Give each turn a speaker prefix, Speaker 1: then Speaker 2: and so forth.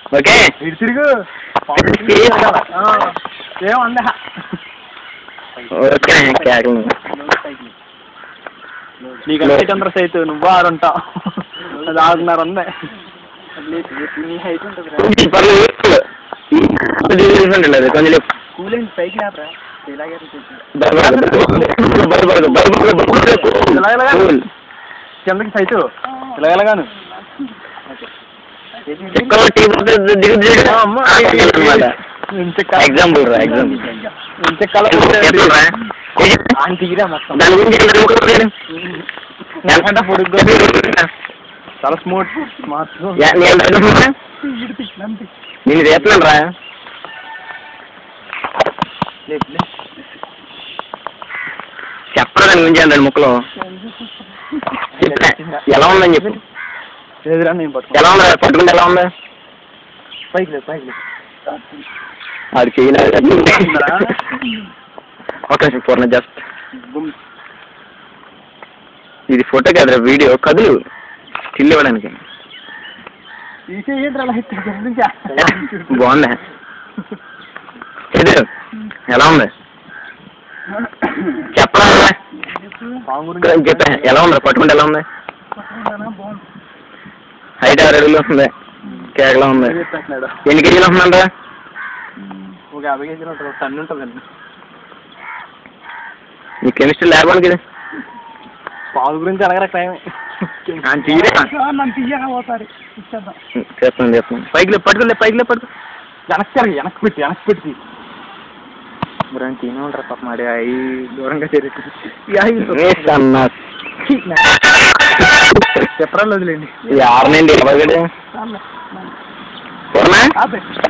Speaker 1: Okay
Speaker 2: ఇటు తిరుగు ఏమందా
Speaker 1: okay కేకలు
Speaker 2: నీకు హైట్ అందరూ సైతు నువ్వు ఆడుంటావు అది ఆడున్నర ఉంది నీ హైట్ ఉంటుంది
Speaker 1: పర్లేదు లేదు కొంచెం లేపు.
Speaker 2: స్కూల్ ఏంటి పైకి లేపరా ఇలాగే
Speaker 1: భయపడదు, భయపడదు, భయపడదు.
Speaker 2: ఇలాగలాగా
Speaker 1: కూల్.
Speaker 2: కిందకి సైతు ఇలాగలాగాను
Speaker 1: చెక్కలో టీ పడితే దిగు దిగు. అన్నమాట. ఎగ్జాంపుల్ రా ఎగ్జాంపుల్ చెప్తున్నా రా.
Speaker 2: తీరా మొత్తం
Speaker 1: దాని గురించి ఏం తెలుసుకోలేదు?
Speaker 2: నాకంటే పొడుగ్గా చాలా స్మూత్ స్మార్ట్
Speaker 1: యా, నేను అడుగుతున్నా? నేను చేస్తున్నాను రా చెప్పరా దాని గురించి రెండు ముక్కలు చెప్పా. ఎలా ఉందని చెప్పు
Speaker 2: లేదురా నేను పట్టుకో
Speaker 1: ఎలా ఉంది పట్టుకుంటే ఎలా ఉంది
Speaker 2: పైకి లేదు పైకి లేదు
Speaker 1: అది చేయలేదు ఒక నిమిషం పూర్ణ జస్ట్ ఇది ఫోటో కదరా వీడియో కదులు స్టిల్ ఇవ్వడానికి
Speaker 2: తీసేయండి అలా
Speaker 1: బాగుందా ఇది ఎలా ఉంది చెప్పరా చెప్పా ఎలా ఉంది పట్టుకుంటే ఎలా ఉంది హైట్ ఆరు అడుగులు వస్తుంది కేకలా ఉంది
Speaker 2: చెప్పేస్తున్నాడు
Speaker 1: ఎన్ని కేజీలు వస్తుందంట
Speaker 2: ఒక యాభై కేజీలు ఉంటుంది ఒక టన్ను ఉంటుందండి
Speaker 1: నీ కెమిస్ట్రీ ల్యాబ్ అనుకి ఇది
Speaker 2: పాలు గురించి అడగరా టైం
Speaker 1: ఆ, తీయరా
Speaker 2: నన్ను తీయగా పోతారు ఇచ్చేద్దాం
Speaker 1: చేస్తున్నాను చేస్తున్నాను పైకి లే పట్టుకోలే పైకి లే పట్టుకో
Speaker 2: వెనక్కి తిరగ, వెనక్కి పెట్టి వెనక్కి పెట్టి
Speaker 1: బురం తినే ఉంటారు పాప మరి అవి
Speaker 2: దూరంగా తిరిగి చెప్పరా వదిలేండి
Speaker 1: యారు నేను ఎవరు పూర్ణ
Speaker 2: ఆపే